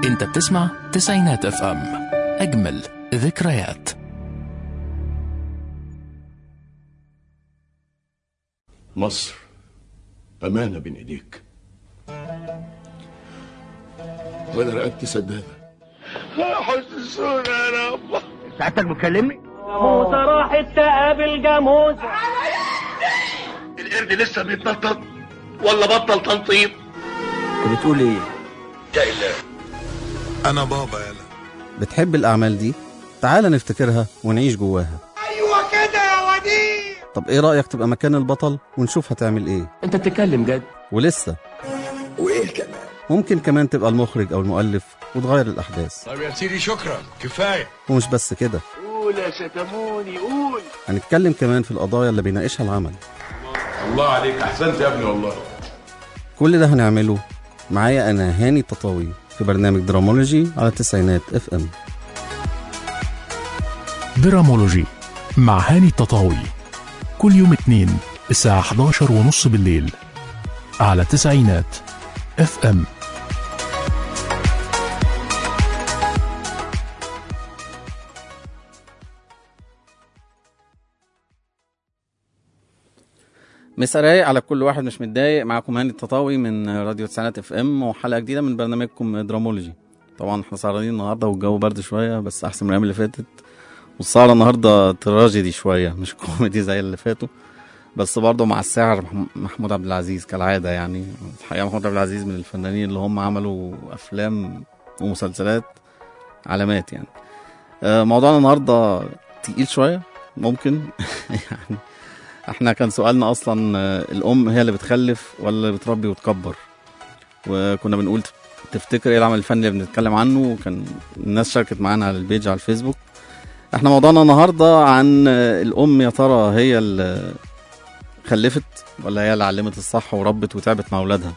انت بتسمع تسعينات اف ام اجمل ذكريات مصر أمانة بين إيديك وأنا رقبتي سدادة حسسونا يا رب سعادتك بتكلمني؟ موسى راحت تقابل جاموسة القرد لسه بيتنطط ولا بطل تنطيط انت بتقول ايه؟ يا إله انا بابا يلا بتحب الأعمال دي؟ تعال نفتكرها ونعيش جواها ايوه كده يا وديع طب إيه رأيك تبقى مكان البطل ونشوف هتعمل إيه؟ انت بتتكلم جد ولسه وايه كمان ممكن كمان تبقى المخرج أو المؤلف وتغير الأحداث طب يا سيدي شكرا كفايه ومش بس كده قول يا شتموني قول هنتكلم كمان في القضايا اللي بيناقشها العمل الله عليك أحسنت يا ابني والله كل ده هنعمله معايا أنا هاني التطاوي في برنامج درامولوجي على التسعينات اف ام درامولوجي مع هاني التطاوي كل يوم اثنين الساعة 11 ونص بالليل على تسعينات اف ام مسا رايق على كل واحد مش متضايق معاكم هاني التطاوي من راديو تسعينات اف ام وحلقه جديده من برنامجكم درامولوجي طبعا احنا سهرانين النهارده والجو برد شويه بس احسن من الايام اللي فاتت والسهره النهارده تراجيدي شويه مش كوميدي زي اللي فاتوا بس برضه مع الساعر مح- محمود عبد العزيز كالعاده يعني الحقيقه محمود عبد العزيز من الفنانين اللي هم عملوا افلام ومسلسلات علامات يعني آه، موضوعنا النهارده تقيل شويه ممكن يعني احنا كان سؤالنا اصلا آه، الام هي اللي بتخلف ولا اللي بتربي وتكبر وكنا بنقول تف- تفتكر ايه العمل الفني اللي بنتكلم عنه وكان الناس شاركت معانا على البيج على الفيسبوك احنا موضوعنا النهارده عن آه، الام يا ترى هي اللي خلفت ولا هي اللي علمت الصح وربت وتعبت مع اولادها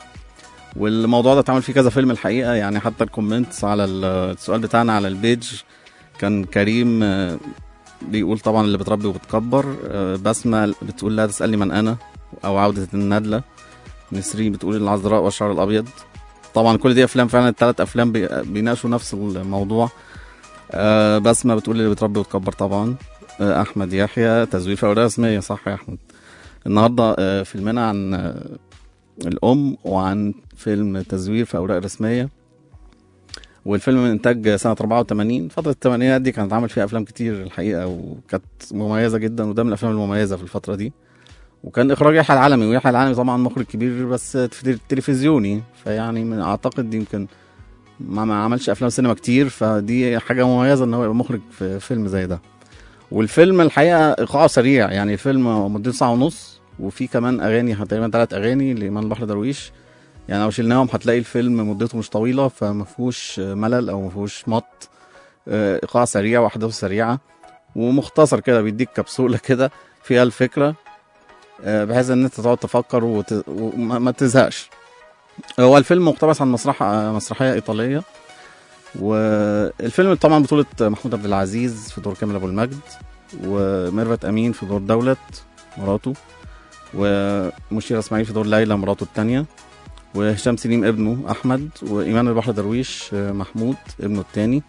والموضوع ده اتعمل فيه كذا فيلم الحقيقه يعني حتى الكومنتس على ال- السؤال بتاعنا على البيج كان كريم آه، بيقول طبعا اللي بتربي وبتكبر آه، بسمة بتقول لا تسألني من أنا أو عودة الندلة نسرين بتقول العذراء والشعر الأبيض طبعا كل دي أفلام فعلا التلات أفلام بي- بيناقشوا نفس الموضوع آه، بسمة بتقول اللي بتربي وتكبر طبعا آه، أحمد يحيى تزوير في أوراق رسمية صح يا أحمد النهاردة آه، فيلمنا عن آه، الأم وعن فيلم تزوير في أوراق رسمية والفيلم من إنتاج سنة 84 فترة الثمانينات دي كانت عمل فيها أفلام كتير الحقيقة وكانت مميزة جدا وده من الأفلام المميزة في الفترة دي وكان إخراج يحيى العالمي ويحيى العالمي طبعا مخرج كبير بس في تلفزيوني فيعني من أعتقد دي يمكن ما, ما عملش أفلام سينما كتير فدي حاجة مميزة إن هو يبقى مخرج في فيلم زي ده والفيلم الحقيقة إيقاعه سريع يعني الفيلم مدته ساعة ونص وفي كمان أغاني تقريبا ثلاث أغاني لإيمان البحر درويش يعني لو شلناهم هتلاقي الفيلم مدته مش طويله فما فيهوش ملل او ما فيهوش مط آه، ايقاع سريع واحداث سريعه ومختصر كده بيديك كبسوله كده فيها الفكره آه، بحيث ان انت تقعد تفكر وت... وما ما تزهقش هو الفيلم مقتبس عن مسرح آه، مسرحيه ايطاليه والفيلم طبعا بطولة محمود عبد العزيز في دور كامل أبو المجد وميرفت أمين في دور دولت مراته ومشيرة إسماعيل في دور ليلى مراته التانية وهشام سليم ابنه احمد وايمان البحر درويش آه، محمود ابنه التاني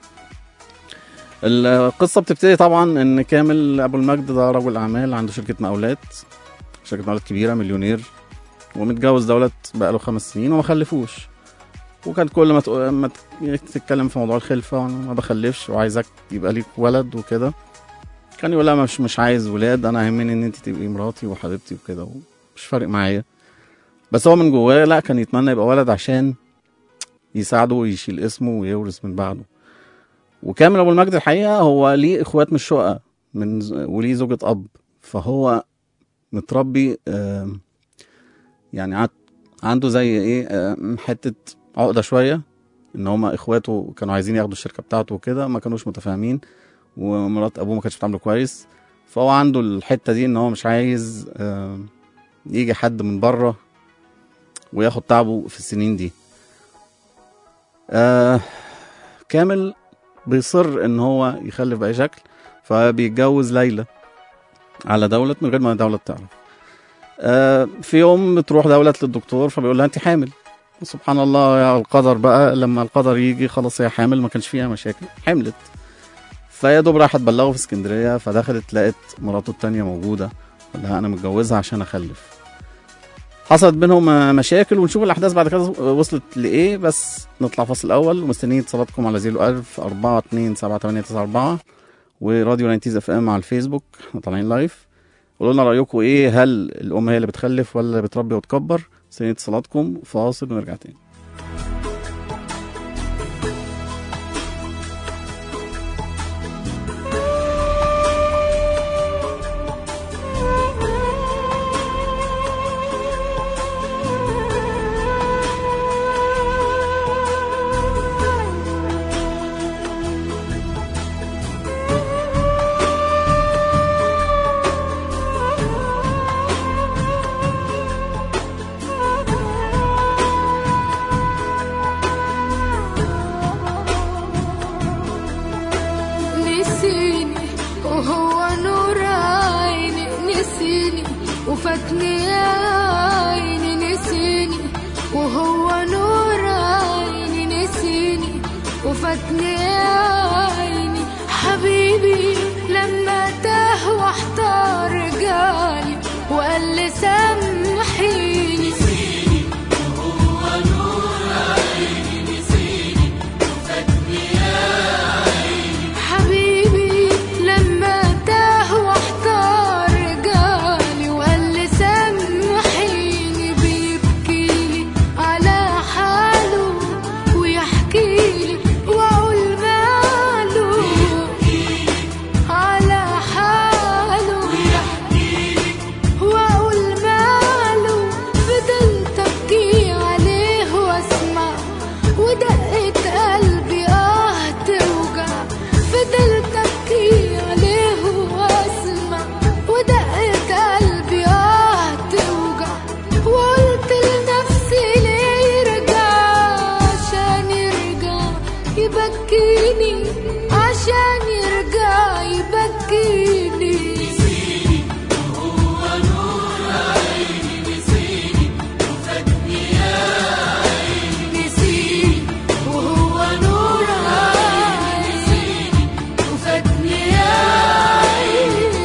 القصه بتبتدي طبعا ان كامل ابو المجد ده رجل اعمال عنده شركه مقاولات شركه مقاولات كبيره مليونير ومتجوز دولت بقاله خمس سنين وما خلفوش وكان كل ما تق- ما ت- تتكلم في موضوع الخلفه وانا ما بخلفش وعايزك يبقى ليك ولد وكده كان يقول لها مش مش عايز ولاد انا يهمني ان انت تبقي مراتي وحبيبتي وكده مش فارق معايا بس هو من جواه لا كان يتمنى يبقى ولد عشان يساعده ويشيل اسمه ويورث من بعده وكامل ابو المجد الحقيقه هو ليه اخوات مش شقق من ز- وليه زوجة اب فهو متربي آم، يعني عن- عنده زي ايه آم، حته عقده شويه ان هما اخواته كانوا عايزين ياخدوا الشركه بتاعته وكده ما كانوش متفاهمين ومرات ابوه ما كانتش بتعامله كويس فهو عنده الحته دي ان هو مش عايز آم، يجي حد من بره وياخد تعبه في السنين دي آه كامل بيصر ان هو يخلف باي شكل فبيتجوز ليلى على دولت من غير ما دولت تعرف آه في يوم بتروح دولت للدكتور فبيقول لها انت حامل سبحان الله يا القدر بقى لما القدر يجي خلاص هي حامل ما كانش فيها مشاكل حملت فيا دوب راحت تبلغه في اسكندريه فدخلت لقت مراته التانية موجوده قال لها انا متجوزها عشان اخلف حصلت بينهم مشاكل ونشوف الاحداث بعد كده وصلت لايه بس نطلع فاصل الاول ومستنيين اتصالاتكم على 01000 4 2 7 8 9 4 وراديو 90 اف ام على الفيسبوك احنا طالعين لايف قولوا لنا رايكم ايه هل الام هي اللي بتخلف ولا اللي بتربي وتكبر مستنيين اتصالاتكم فاصل ونرجع تاني نسيني وهو نور عيني نسيني وفاتني يا عيني نسيني وهو نور عيني نسيني وفاتني يا عيني حبيبي لما تاه واحتار جالي وقال لي سامحيني حبيبي لما تاه واحتار جالي وقال لي سامحيني بيبكيلي على حاله ويحكيلي واقول ماله على حاله واقول ماله فضلت ابكي عليه واسمع ودقت قلبي اه توجع فضلت ابكي عليه واسمع ودقت قلبي اه توجع وقلت لنفسي ليه يرجع عشان يرجع يبكيني عشان يرجع يبكيني نسيني وهو نور عيني وفاتني يا عيني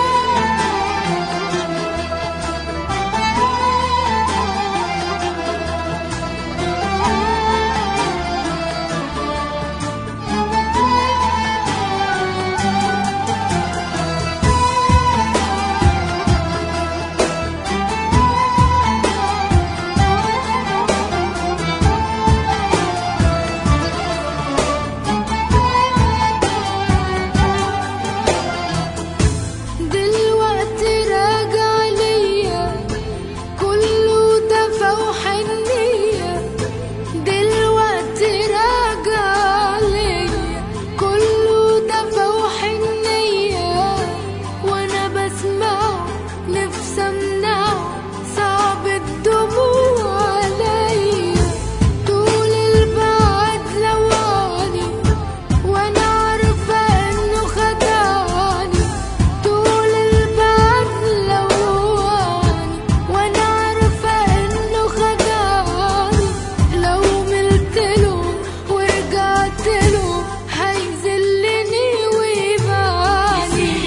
دلوقتي راجع ليا كله دفى وحنية دلوقتي راجع ليا كله دفى وحنية وانا بسمعه نفسي امنعه صعب الدموع عليا طول البعد لواني وانا عارفة انه خدعني طول البعد لواني وانا عارفة انه خدعني لو ملتله ورجعت له هيذلني ويبعني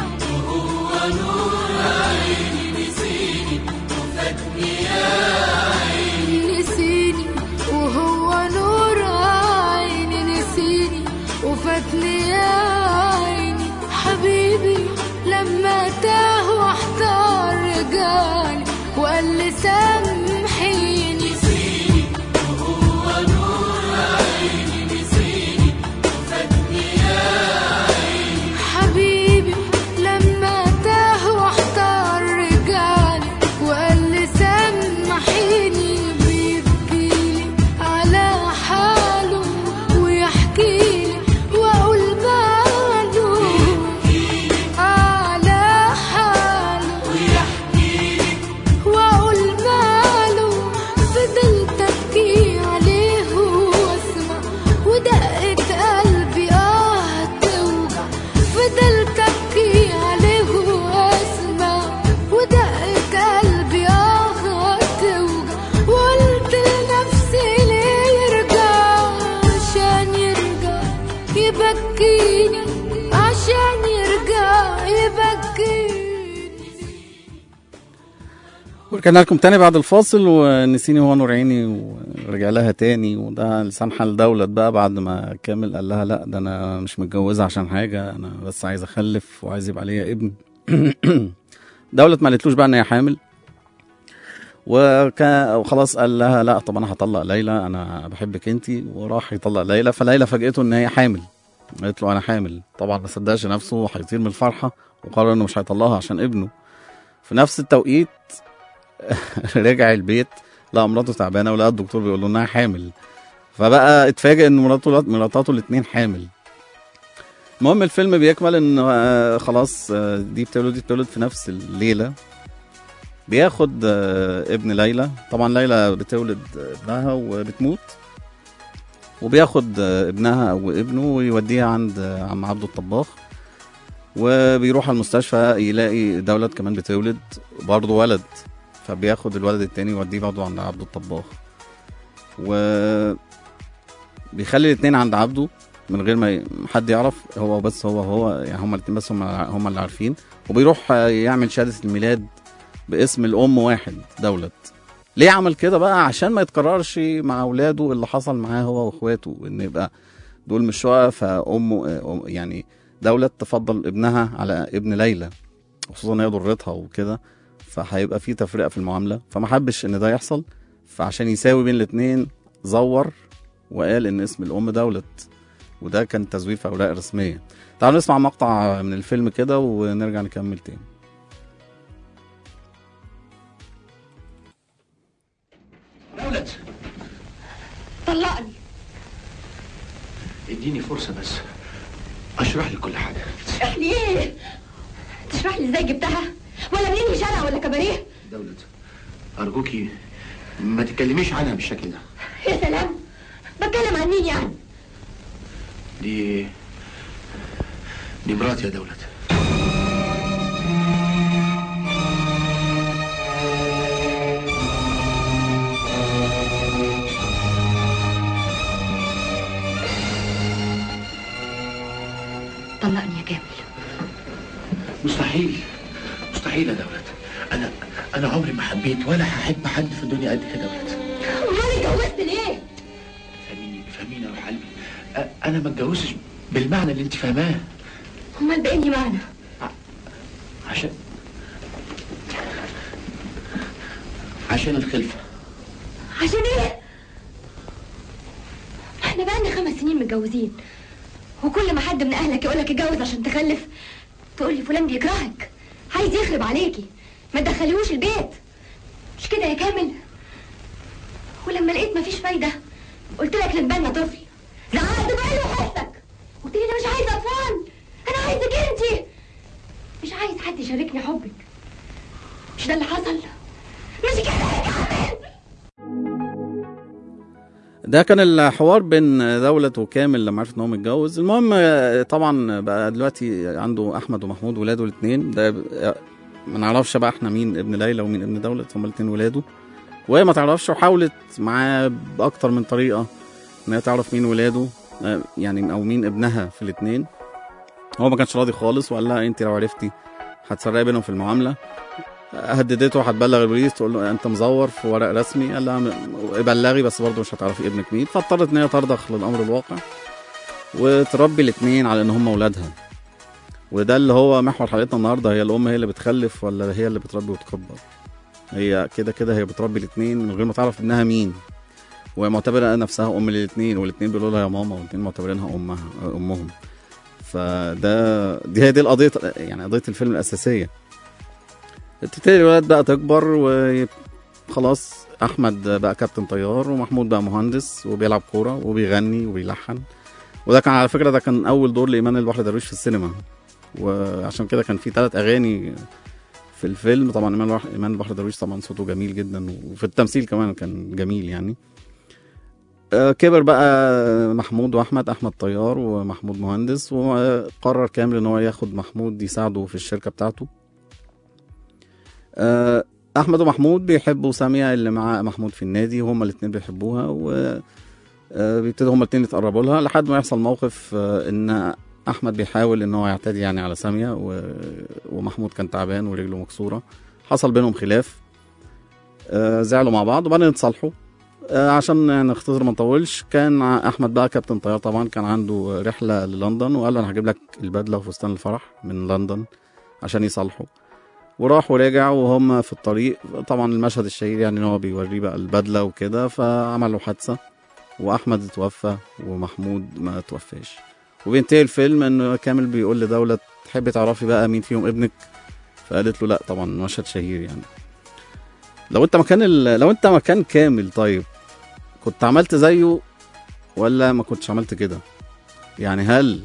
نسيني وهو نور عيني نسيني وفاتني يا عيني حبيبي لما تاه واحتار رجالي وقال لي سامحيني حبيبي لما تاه واحتار رجالي وقال لي سامحيني بيبكيلي على حاله ويحكيلي واقول ماله على حاله واقول ماله ورجعنا لكم تاني بعد الفاصل ونسيني هو نور عيني ورجع لها تاني وده لسان حال دولت بقى بعد ما كامل قال لها لا ده انا مش متجوزه عشان حاجه انا بس عايز اخلف وعايز يبقى ليا ابن دولت ما قالتلوش بقى ان هي حامل وكان وخلاص قال لها لا طب انا هطلق ليلى انا بحبك انت وراح يطلق ليلى فليلى فاجئته ان هي حامل قالت له انا حامل طبعا ما صدقش نفسه وهيطير من الفرحه وقرر انه مش هيطلقها عشان ابنه في نفس التوقيت رجع البيت لقى مراته تعبانه ولقى الدكتور بيقول له انها حامل فبقى اتفاجئ ان مراته مراتاته الاثنين حامل المهم الفيلم بيكمل ان آه، خلاص آه، دي بتولد دي بتولد في نفس الليله بياخد آه، ابن ليلى طبعا ليلى بتولد ابنها وبتموت وبياخد آه، ابنها او ابنه ويوديه عند آه، عم عبده الطباخ وبيروح على المستشفى يلاقي دولت كمان بتولد برضه ولد فبياخد الولد التاني يوديه برضه عند عبده الطباخ و بيخلي الاتنين عند عبده من غير ما ي- حد يعرف هو بس هو هو يعني هما الاتنين بس هما هما اللي عارفين وبيروح يعمل شهادة الميلاد باسم الأم واحد دولت ليه عمل كده بقى عشان ما يتكررش مع أولاده اللي حصل معاه هو وإخواته إن يبقى دول مش شقق فأمه أم- يعني دولت تفضل ابنها على ابن ليلى خصوصا ان هي ضرتها وكده فهيبقى في تفرقه في المعامله فما حبش ان ده يحصل فعشان يساوي بين الاثنين زور وقال ان اسم الام دولت وده كان تزوير في اوراق رسميه تعالوا نسمع مقطع من الفيلم كده ونرجع نكمل تاني دولت طلقني اديني فرصة بس اشرح لك كل حاجة تشرح لي ايه تشرح لي ازاي جبتها ولا منين شارع ولا كباريه دولت ارجوكي ما تتكلميش عنها بالشكل ده يا سلام بتكلم عن مين يعني دي دي مراتي يا دولت طلقني يا كامل مستحيل مستحيل يا دولت انا انا عمري ما حبيت ولا هحب حد في الدنيا قد كده دولت امال اتجوزت ليه فهميني فهميني يا روح قلبي أ- انا ما اتجوزتش بالمعنى اللي انت فاهماه امال بأني معنى عشان عشان الخلفه عشان ايه احنا بقالنا خمس سنين متجوزين وكل ما حد من اهلك يقولك اتجوز عشان تخلف تقول لي فلان بيكرهك عايز يخرب عليكي ما تدخليهوش البيت مش كده يا كامل ولما لقيت مفيش فايده قلت لك نتبنى طفل زعقت بقى له حسك قلت لي انا مش عايزه اطفال انا عايزك انت مش عايز حد يشاركني حبك مش ده اللي حصل مش كده يا كامل ده كان الحوار بين دولة وكامل لما عرف ان هو متجوز المهم آه، طبعا بقى دلوقتي عنده احمد ومحمود ولاده الاثنين ده آه، ما نعرفش بقى احنا مين ابن ليلى ومين ابن دولة هما الاثنين ولاده وهي ما تعرفش وحاولت معاه باكتر من طريقة ان هي تعرف مين ولاده آه، يعني او مين ابنها في الاثنين هو ما كانش راضي خالص وقال لها انت لو عرفتي هتسرقي بينهم في المعامله هددته هتبلغ البوليس تقول له انت مزور في ورق رسمي قال لها م- بلغي بس برضه مش هتعرفي ابنك مين فاضطرت ان هي ترضخ للامر الواقع وتربي الاثنين على ان هم اولادها وده اللي هو محور حلقتنا النهارده هي الام هي اللي بتخلف ولا هي اللي بتربي وتكبر هي كده كده هي بتربي الاثنين من غير ما تعرف ابنها مين وهي معتبره نفسها ام للاثنين والاثنين بيقولوا لها يا ماما والاثنين معتبرينها امها امهم فده دي هي دي القضيه يعني قضيه الفيلم الاساسيه تبتدي الولاد بقى تكبر وخلاص احمد بقى كابتن طيار ومحمود بقى مهندس وبيلعب كوره وبيغني وبيلحن وده كان على فكره ده كان اول دور لايمان البحر درويش في السينما وعشان كده كان في ثلاث اغاني في الفيلم طبعا ايمان البحر ايمان البحر درويش طبعا صوته جميل جدا وفي التمثيل كمان كان جميل يعني آه، كبر بقى محمود واحمد احمد طيار ومحمود مهندس وقرر كامل ان هو ياخد محمود يساعده في الشركه بتاعته آه، احمد ومحمود بيحبوا ساميه اللي مع محمود في النادي وهما الاثنين بيحبوها و آه، بيبتدوا هما الاثنين يتقربوا لها لحد ما يحصل موقف آه، ان احمد بيحاول ان هو يعتدي يعني على ساميه و... ومحمود كان تعبان ورجله مكسوره حصل بينهم خلاف آه، زعلوا مع بعض وبعدين اتصالحوا آه، عشان نختصر ما نطولش كان ع- احمد بقى كابتن طيار طبعا كان عنده رحله للندن وقال له انا هجيب لك البدله وفستان الفرح من لندن عشان يصالحوا وراح ورجع وهم في الطريق طبعا المشهد الشهير يعني ان هو بيوريه بقى البدله وكده فعملوا حادثه واحمد اتوفى ومحمود ما توفاش وبينتهي الفيلم انه كامل بيقول لدولة تحبي تعرفي بقى مين فيهم ابنك فقالت له لا طبعا مشهد شهير يعني لو انت مكان ال... لو انت مكان كامل طيب كنت عملت زيه ولا ما كنتش عملت كده يعني هل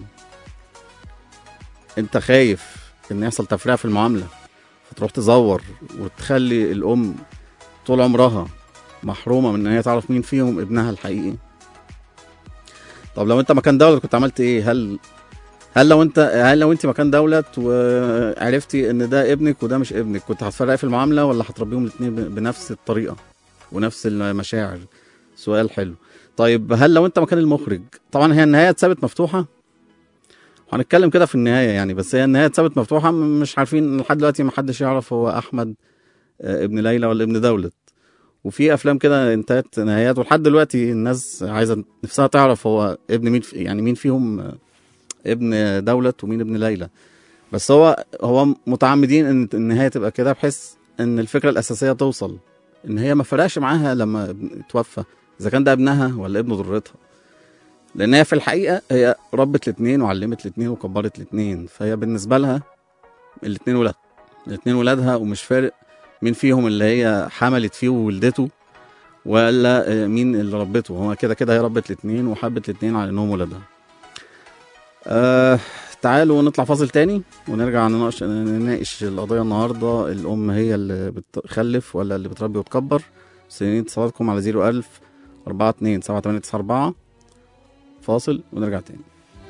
انت خايف ان يحصل تفرقه في المعامله فتروح تزور وتخلي الام طول عمرها محرومه من ان هي تعرف مين فيهم ابنها الحقيقي طب لو انت مكان دولة كنت عملت ايه هل هل لو انت هل لو انت مكان دولة وعرفتي ان ده ابنك وده مش ابنك كنت هتفرقي في المعاملة ولا هتربيهم الاثنين بنفس الطريقة ونفس المشاعر سؤال حلو طيب هل لو انت مكان المخرج طبعا هي النهاية اتثبت مفتوحة وهنتكلم كده في النهاية يعني بس هي النهاية اتثبت مفتوحة م- مش عارفين لحد دلوقتي ما حدش يعرف هو احمد آه، ابن ليلى ولا ابن دولة وفي افلام كده انتهت نهايات ولحد دلوقتي الناس عايزه نفسها تعرف هو ابن مين في يعني مين فيهم آه، ابن دولة ومين ابن ليلى بس هو هو متعمدين ان النهايه تبقى كده بحيث ان الفكره الاساسيه توصل ان هي ما فرقش معاها لما ابن- توفى اذا كان ده ابنها ولا ابن ضرتها لان هي في الحقيقه هي ربت الاثنين وعلمت الاثنين وكبرت الاثنين فهي بالنسبه لها الاثنين ولاد الاثنين ولادها ومش فارق مين فيهم اللي هي حملت فيه وولدته ولا آه، مين اللي ربته هو كده كده هي ربت الاثنين وحبت الاثنين على انهم ولادها آه تعالوا نطلع فاصل تاني ونرجع نناقش نناقش القضية النهاردة الأم هي اللي بتخلف ولا اللي بتربي وتكبر سنين اتصالاتكم على 01000 42 7894 فاصل ونرجع تاني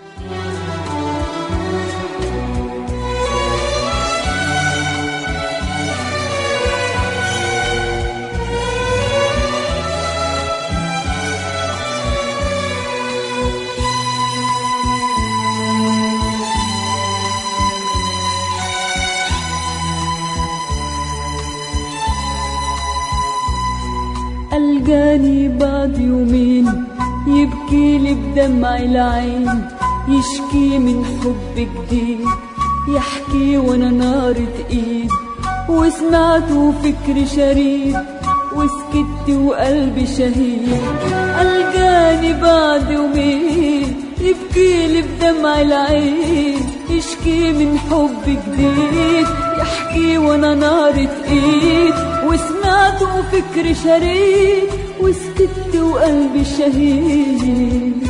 الجاني بعد يومين يبكي لي بدمع العين يشكي من حب جديد يحكي وانا نارة ايد وسمعته فكر شريد وسكت وقلبي شهيد الجاني بعد يومين يبكي لي بدمع العين يشكي من حب جديد يحكي وانا نارة ايد وسمعته فكر شريد وسكت وقلبي شهيد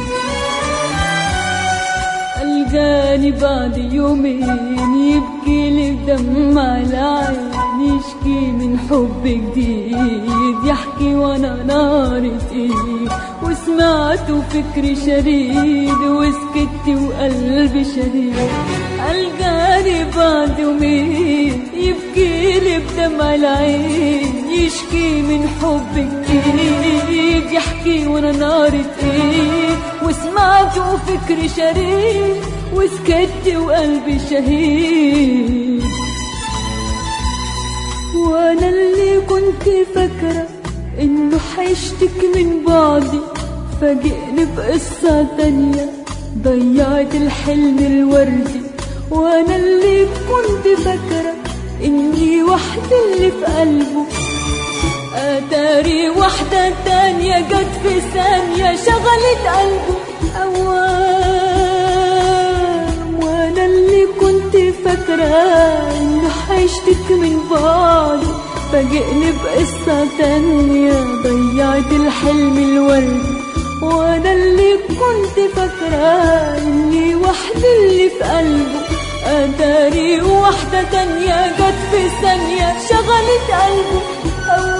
الجاني بعد يومين يبكي لي بدمع العين يشكي من حب جديد يحكي وانا نارة ايد وسمعته فكر شريد وسكت وقلبي شهيد الجاني بعد يومين يبكي لي بدمع العين يشكي من حب جديد يحكي وانا نارة ايد وسمعته فكر شريد وسكت وقلبي شهيد وانا اللي كنت فاكرة انه حيشتك من بعدي فاجئني بقصة تانية ضيعت الحلم الوردي وانا اللي كنت فاكرة اني وحدة اللي في قلبه اتاري واحدة تانية جت في ثانية شغلت قلبه اوام وانا اللي كنت فاكرة انه حيشتك من بعد فاجئني بقصة تانية ضيعت الحلم الوردي وانا اللي كنت فاكرة اني وحدة اللي في قلبه اتاري واحدة تانية جت في ثانية شغلت قلبه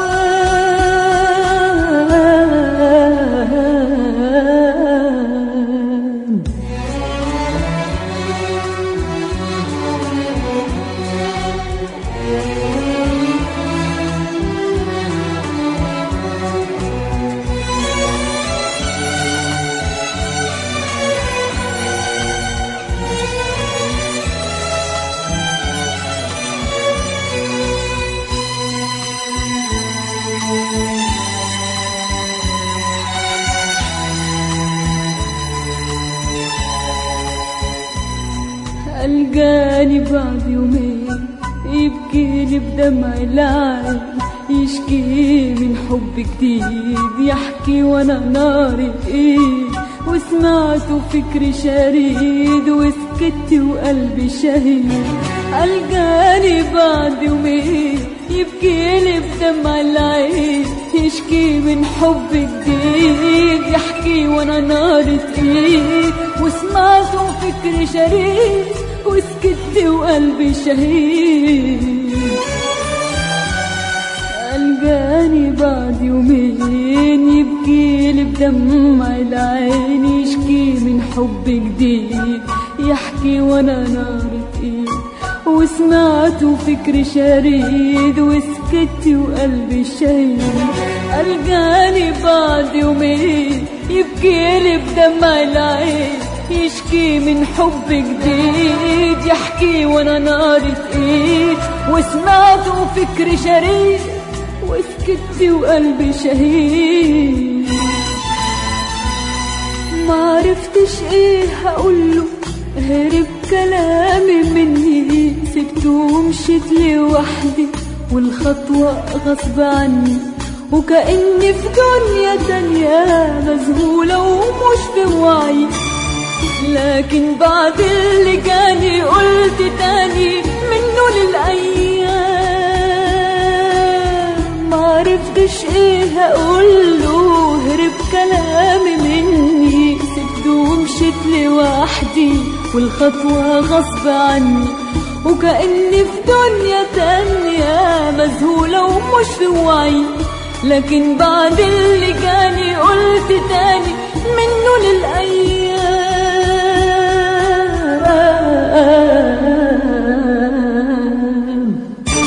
أوام الجاني بعد يومين يبكيلي بدمع العين يشكي من حب جديد يحكي وانا ناري ايد وسمعته فكري شريد وسكت وقلبي شهيد الجاني بعد يومين يبكيلي بدمع العين يشكي من حب جديد يحكي وانا نارة ايد وسمعته فكري شريد وسكت وقلبي شهيد الجاني بعد يومين يبكيلي بدمع العين يشكي من حب جديد يحكي وانا نارة ايد وسمعته فكري شريد وسكت وقلبي شهيد الجاني بعد يومين يبكيلي بدمع العين يشكي من حب جديد يحكي وانا نارة ايد وسمعته فكري شريد وسكت وقلبي شهيد ما عرفتش ايه هقوله هرب كلامي مني سبته ومشيت لوحدي والخطوة غصب عني وكأني في دنيا تانية مذهولة ومش بوعي لكن بعد اللي جاني قلت تاني منه للأيام معرفتش ايه هقوله هرب كلامي مني سبته ومشيت لوحدي والخطوة غصب عني وكأني في دنيا تانية مذهولة ومش في وعي لكن بعد اللي جاني قلت تاني منه للأيام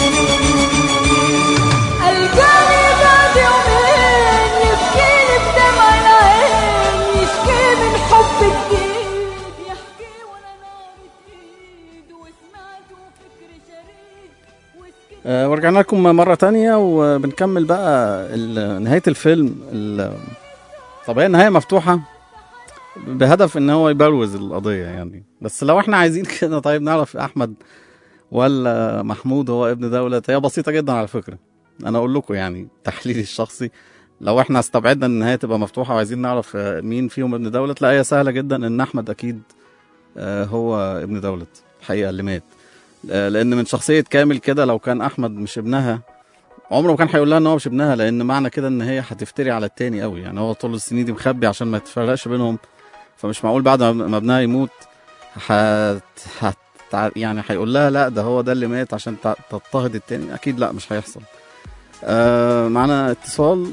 الجاني بعد يومين يبكيلي بدمع العين يشكي من حب جديد يحكي وانا نارة ايد وسمعته فكر شريد وسكت آه، ورجعنا لكم مرة تانية وبنكمل بقى ال- نهاية الفيلم ال- طب هي النهاية مفتوحة بهدف ان هو يبروز القضية يعني بس لو احنا عايزين كده طيب نعرف احمد ولا محمود هو ابن دولة هي بسيطة جدا على فكرة انا اقول لكم يعني تحليلي الشخصي لو احنا استبعدنا ان النهاية تبقى مفتوحة وعايزين نعرف آه، مين فيهم ابن دولة لا هي سهلة جدا ان احمد اكيد آه، هو ابن دولة الحقيقة اللي مات آه، لان من شخصيه كامل كده لو كان احمد مش ابنها عمره ما كان هيقول لها ان هو مش ابنها لان معنى كده ان هي هتفتري على التاني قوي يعني هو طول السنين دي مخبي عشان ما يتفرقش بينهم فمش معقول بعد ما ما ابنها يموت هت... هت... يعني هيقول لها لا ده هو ده اللي مات عشان ت- تضطهد التاني اكيد لا مش هيحصل آه معانا اتصال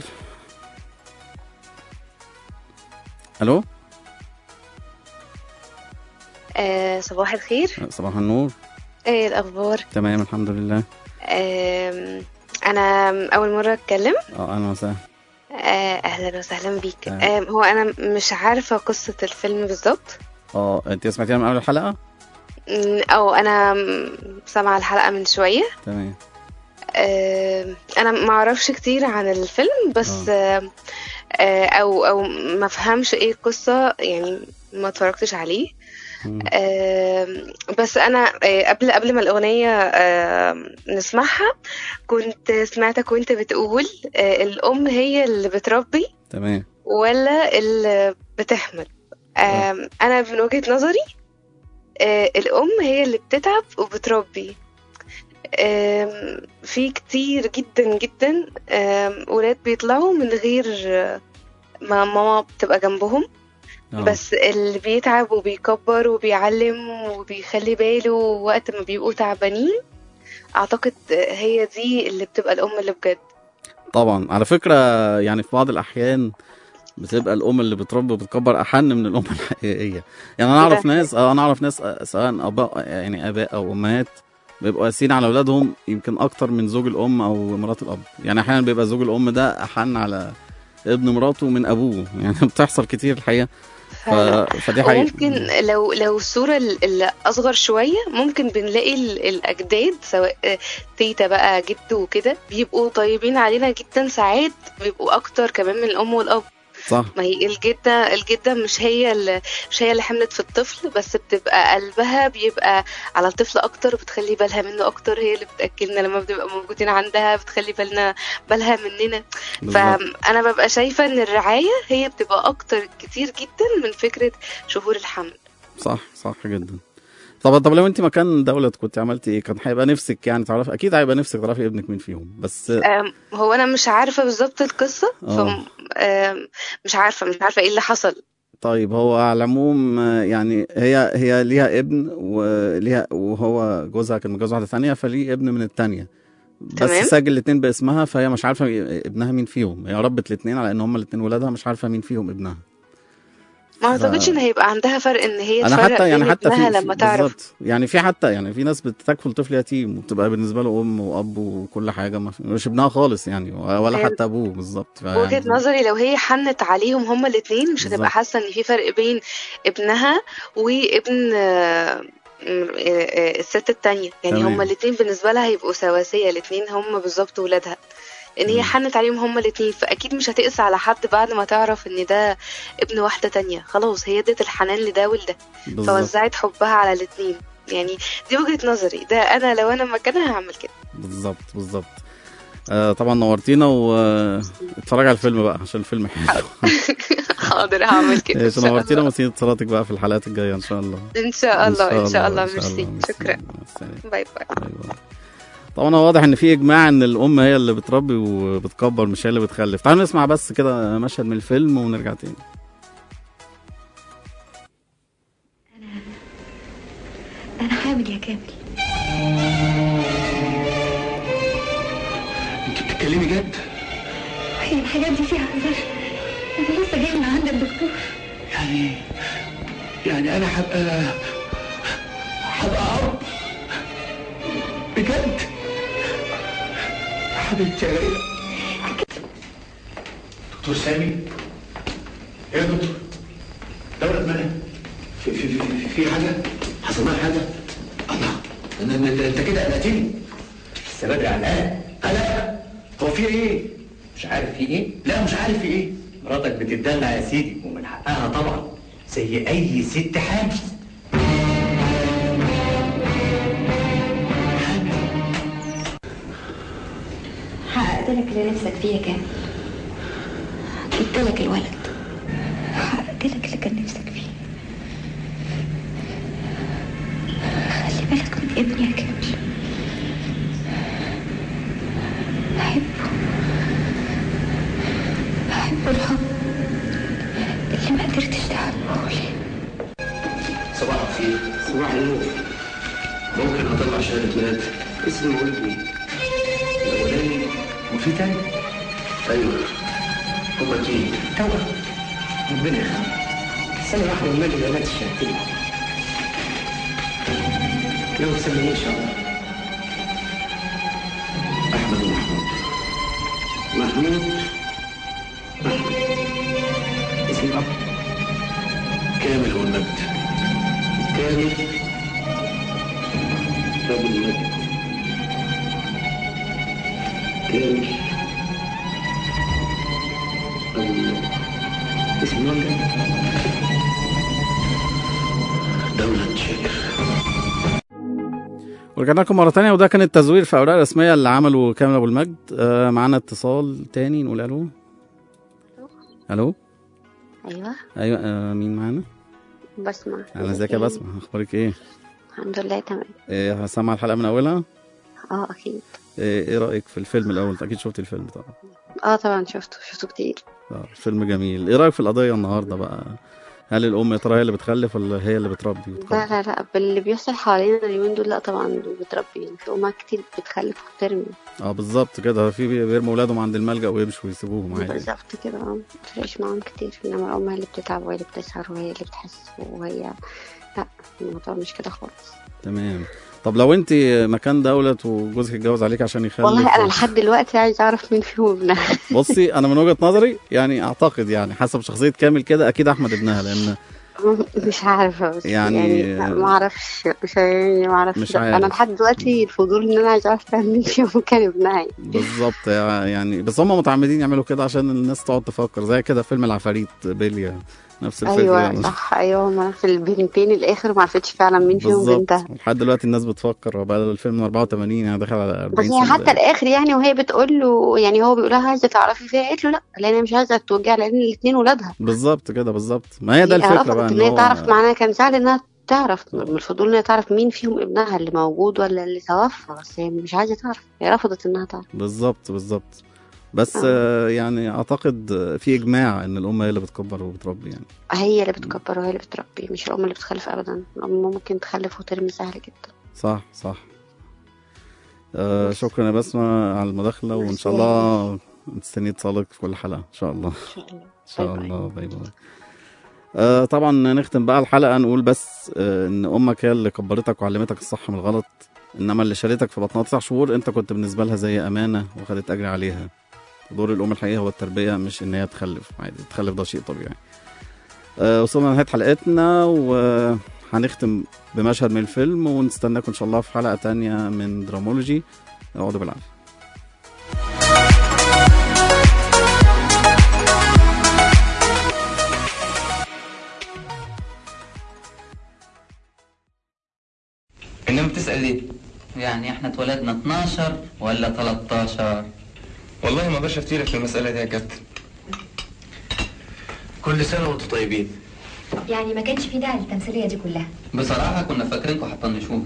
الو آه صباح الخير صباح النور ايه الاخبار تمام الحمد لله آم، انا اول مره اتكلم اه اهلا وسهلا آه اهلا وسهلا بيك تمام. آم، هو انا مش عارفه قصه الفيلم بالظبط اه انت سمعتيها من اول الحلقه م، او انا م، سامعه الحلقه من شويه تمام آم، انا ما اعرفش كتير عن الفيلم بس آم، آه، او او ما فهمش ايه القصه يعني ما اتفرجتش عليه مم. آم، بس انا آه، قبل قبل ما الاغنيه آم، نسمعها كنت سمعتك وانت بتقول آه، الام هي اللي بتربي تمام ولا اللي بتحمل آم، انا من وجهة نظري آه، الام هي اللي بتتعب وبتربي آم، في كتير جدا جدا آم، ولاد بيطلعوا من غير آه، ما ماما بتبقى جنبهم آه. بس اللي بيتعب وبيكبر وبيعلم وبيخلي باله وقت ما بيبقوا تعبانين اعتقد هي دي اللي بتبقى الام اللي بجد طبعا على فكرة يعني في بعض الأحيان بتبقى الأم اللي بتربي وبتكبر أحن من الأم الحقيقية يعني أنا أعرف ده ناس أه أنا أعرف ناس آه، سواء آباء يعني آباء أو أمهات بيبقوا قاسيين على أولادهم يمكن أكتر من زوج الأم أو مرات الأب يعني أحيانا بيبقى زوج الأم ده أحن على ابن مراته من أبوه يعني بتحصل كتير الحقيقة ف... فدي حقيقة وممكن لو لو الصورة ال- اللي أصغر شوية ممكن بنلاقي ال- الأجداد سواء آه، تيتا بقى جد وكده بيبقوا طيبين علينا جدا ساعات بيبقوا أكتر كمان من الأم والأب صح ما هي الجدة الجدة مش هي اللي مش هي اللي حملت في الطفل بس بتبقى قلبها بيبقى على الطفل أكتر وبتخلي بالها منه أكتر هي اللي بتأكلنا لما بنبقى موجودين عندها بتخلي بالنا بالها مننا بالظبط. فأنا ببقى شايفة إن الرعاية هي بتبقى أكتر كتير جدا من فكرة شهور الحمل صح صح جدا طب طب لو انت مكان دولة كنت عملتي ايه كان هيبقى نفسك يعني تعرفي اكيد هيبقى نفسك تعرفي ابنك مين فيهم بس أم، هو أنا مش عارفة بالظبط القصة آه. ف مش عارفة مش عارفة إيه اللي حصل طيب هو على العموم آه، يعني هي هي ليها ابن وليها وهو جوزها كان متجوز واحدة ثانية فليه ابن من الثانية بس تمام. سجل الاثنين باسمها فهي مش عارفة ابنها مين فيهم هي ربت الاثنين على ان هما الاثنين ولادها مش عارفة مين فيهم ابنها ما اعتقدش ان هيبقى عندها فرق ان هي انا تفرق حتى يعني بين حتى ابنها في لما في- تعرف بالظبط يعني في حتى يعني في ناس بتكفل طفل يتيم وبتبقى بالنسبه له ام واب وكل حاجه ما في- مش ابنها خالص يعني ولا هي- حتى ابوه بالظبط وجهة فيعني- نظري لو هي حنت عليهم هما الاثنين مش بالظبط. هتبقى حاسة ان في فرق بين ابنها وابن آه، م- آه، آه، الست التانية يعني تمام. هما الاثنين بالنسبة لها هيبقوا سواسية الاثنين هما بالظبط ولادها ان هي مم. حنت عليهم هما الاثنين فاكيد مش هتقسى على حد بعد ما تعرف ان ده ابن واحدة تانية خلاص هي ادت الحنان لده ولده بالظبط فوزعت حبها على الاثنين يعني دي وجهة نظري ده انا لو انا مكانها هعمل كده بالظبط بالظبط آه طبعا نورتينا واتفرج على الفيلم بقى عشان الفيلم حلو حاضر هعمل كده إن ايش شاء نورتينا الله. وسيد اتصالاتك بقى في الحلقات الجايه ان شاء الله ان شاء الله ان شاء الله إن شاء ميرسي الله. شكرا مع السلامة. باي باي أيوة. طبعا هو واضح ان في اجماع ان الام هي اللي بتربي وبتكبر مش هي اللي بتخلف تعالوا نسمع بس كده مشهد من الفيلم ونرجع تاني أنا حامل يا كامل انت بتتكلمي جد هي الحاجات دي فيها هزار أنا لسه جاي من عند الدكتور يعني يعني انا هبقى هبقى اب بجد حبيبتي يا ليلى دكتور سامي ايه يا دكتور دولة مالها في في في, في حاجة حصل لها حاجة الله انا انت انت كده قلقتني لسه بدري على الآن قلق هو في ايه مش عارف في ايه لا مش عارف في ايه مراتك بتدلع يا سيدي ومن حقها طبعا زي اي ست حامل حققت لك اللي نفسك فيه يا كامل جبت لك الولد حققت لك اللي كان نفسك فيه خلي بالك من ابني يا كامل بحبه بحبه الحب اللي ما قدرتش تحبه ليه صباح الخير صباح النور ممكن اطلع شهادة ميلاد اسم ولدي الاولاني وفي تاني ايوه هما اتنين توأم ربنا يخليك سنة واحدة ومالي الولاد الشهادتين لو تسلمني ان شاء الله احمد ومحمود محمود محمود اسم الأب كامل هو المجد كامل رب المجد كامل رب المجد اسم الوالدة دولة شاكر ورجعنا لكم مرة تانية وده كان التزوير في أوراق رسمية اللي عمله كامل أبو المجد آه معانا اتصال تاني نقول ألو ألو ايوه أيوة آه مين معانا؟ بسمع أنا ازيك يا بسمة أخبارك إيه؟ الحمد لله تمام إيه سامعة الحلقة من أولها؟ اه اكيد إيه, إيه رأيك في الفيلم الأول؟ أكيد شفت الفيلم طبعا اه طبعا شفته شفته كتير آه فيلم جميل إيه رأيك في القضية النهاردة بقى؟ هل الأم يا ترى هي اللي بتخلف ولا هي اللي بتربي لا وتكبر؟ لا لا باللي بيحصل حوالينا اليومين دول لا طبعا بتربي يعني في امهات كتير بتخلف وبترمي اه بالظبط كده في بيرموا ولادهم عند الملجأ ويمشوا ويسيبوهم عادي بالظبط كده اه متفرقش معاهم كتير انما الام هي اللي بتتعب وهي اللي بتسهر وهي اللي بتحس وهي لا الموضوع مش كده خالص تمام طب لو انت مكان دولة وجوزك اتجوز عليك عشان يخلف والله انا لحد دلوقتي عايز اعرف مين فيهم ابنها بصي انا من وجهة نظري يعني اعتقد يعني حسب شخصية كامل كده اكيد احمد ابنها لان مش عارفة بس يعني- يعني, لا، ما اعرفش مش يعني ما اعرفش مش لا، عارف. انا لحد دلوقتي الفضول ان انا عايزة اعرف فعلا مين فيهم كان ابنها بالظبط يعني بس هم متعمدين يعملوا كده عشان الناس تقعد تفكر زي كده فيلم العفاريت بيليا نفس الفكره ايوه يعني. صح ايوه ما في البين بين الاخر ما عرفتش فعلا مين فيهم بالظبط بنتها لحد دلوقتي الناس بتفكر بقى الفيلم من 84 يعني داخل على 40 بس هي سنه حتى الاخر يعني وهي بتقول له يعني هو بيقول لها عايزه تعرفي فيها قالت له لا لان انا مش عايزه توجع لان الاثنين ولادها بالظبط كده بالظبط ما هي ده هي الفكره رفضت بقى ان ان هي هو تعرف معناها كان سهل انها تعرف من الفضول انها تعرف مين فيهم ابنها اللي موجود ولا اللي توفى بس هي مش عايزه تعرف هي رفضت انها تعرف بالظبط بالظبط بس آه يعني اعتقد في اجماع ان الام هي اللي بتكبر وبتربي يعني هي اللي بتكبر وهي اللي بتربي مش الام اللي بتخلف ابدا الام ممكن تخلف وترمي سهل جدا صح صح آه شكرا يا بسمة على المداخلة وإن شاء الله مستني اتصالك في كل حلقة إن شاء الله إن شاء الله باي باي آه طبعا نختم بقى الحلقة نقول بس آه إن أمك هي اللي كبرتك وعلمتك الصح من الغلط إنما اللي شالتك في بطنها تسع شهور أنت كنت بالنسبة لها زي أمانة وخدت أجر عليها دور الأم الحقيقي هو التربية مش إن هي تخلف عادي تخلف ده شيء طبيعي آه وصلنا لنهاية حلقتنا وهنختم بمشهد من الفيلم ونستناكم إن شاء الله في حلقة تانية من درامولوجي اقعدوا بالعافية انما بتسأل ليه؟ يعني احنا اتولدنا 12 ولا 13 والله ما اقدرش افتيلك في المسألة دي يا كابتن كل سنة وانتم طيبين يعني ما كانش في داعي للتمثيليه دي كلها بصراحة كنا فاكرينكم هتطنشوه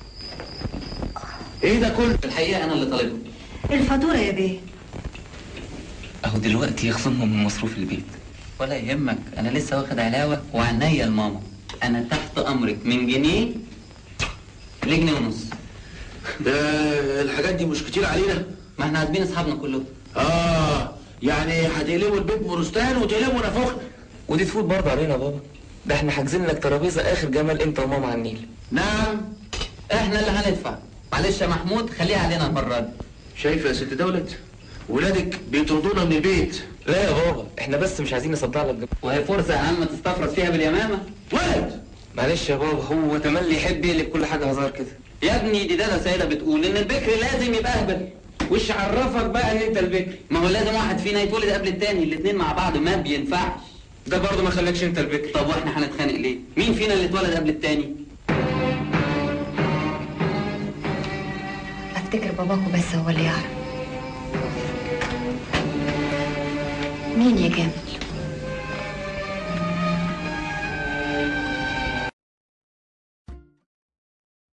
ايه ده كله؟ الحقيقة انا اللي طالبه الفاتورة يا بيه اهو دلوقتي يخصمهم من مصروف البيت ولا يهمك انا لسه واخد علاوة وعنيا لماما انا تحت امرك من جنيه لجنيه ونص ده الحاجات دي مش كتير علينا ما احنا عازمين اصحابنا كلهم اه يعني هتقلبوا البيت مرستان وتقلبوا نافوخنا ودي تفوت برضه علينا يا بابا ده احنا حاجزين لك ترابيزه اخر جمال انت وماما على النيل نعم احنا اللي هندفع معلش يا محمود خليها علينا المره دي شايفه يا ست دولت ولادك بيطردونا من البيت لا يا بابا احنا بس مش عايزين نصدع لك وهي فرصه يا عم تستفرد فيها باليمامه ولد معلش يا بابا هو تملي يحب يقلب كل حاجه هزار كده يا ابني دي دادا سيدة بتقول ان البكر لازم يبقى اهبل وش عرفك بقى ان انت البكر ما هو لازم واحد فينا يتولد قبل التاني الاتنين مع بعض ما بينفعش ده برضه ما خلاكش انت البكر طب واحنا هنتخانق ليه مين فينا اللي اتولد قبل التاني افتكر باباكو بس هو اللي يعرف مين يا جامل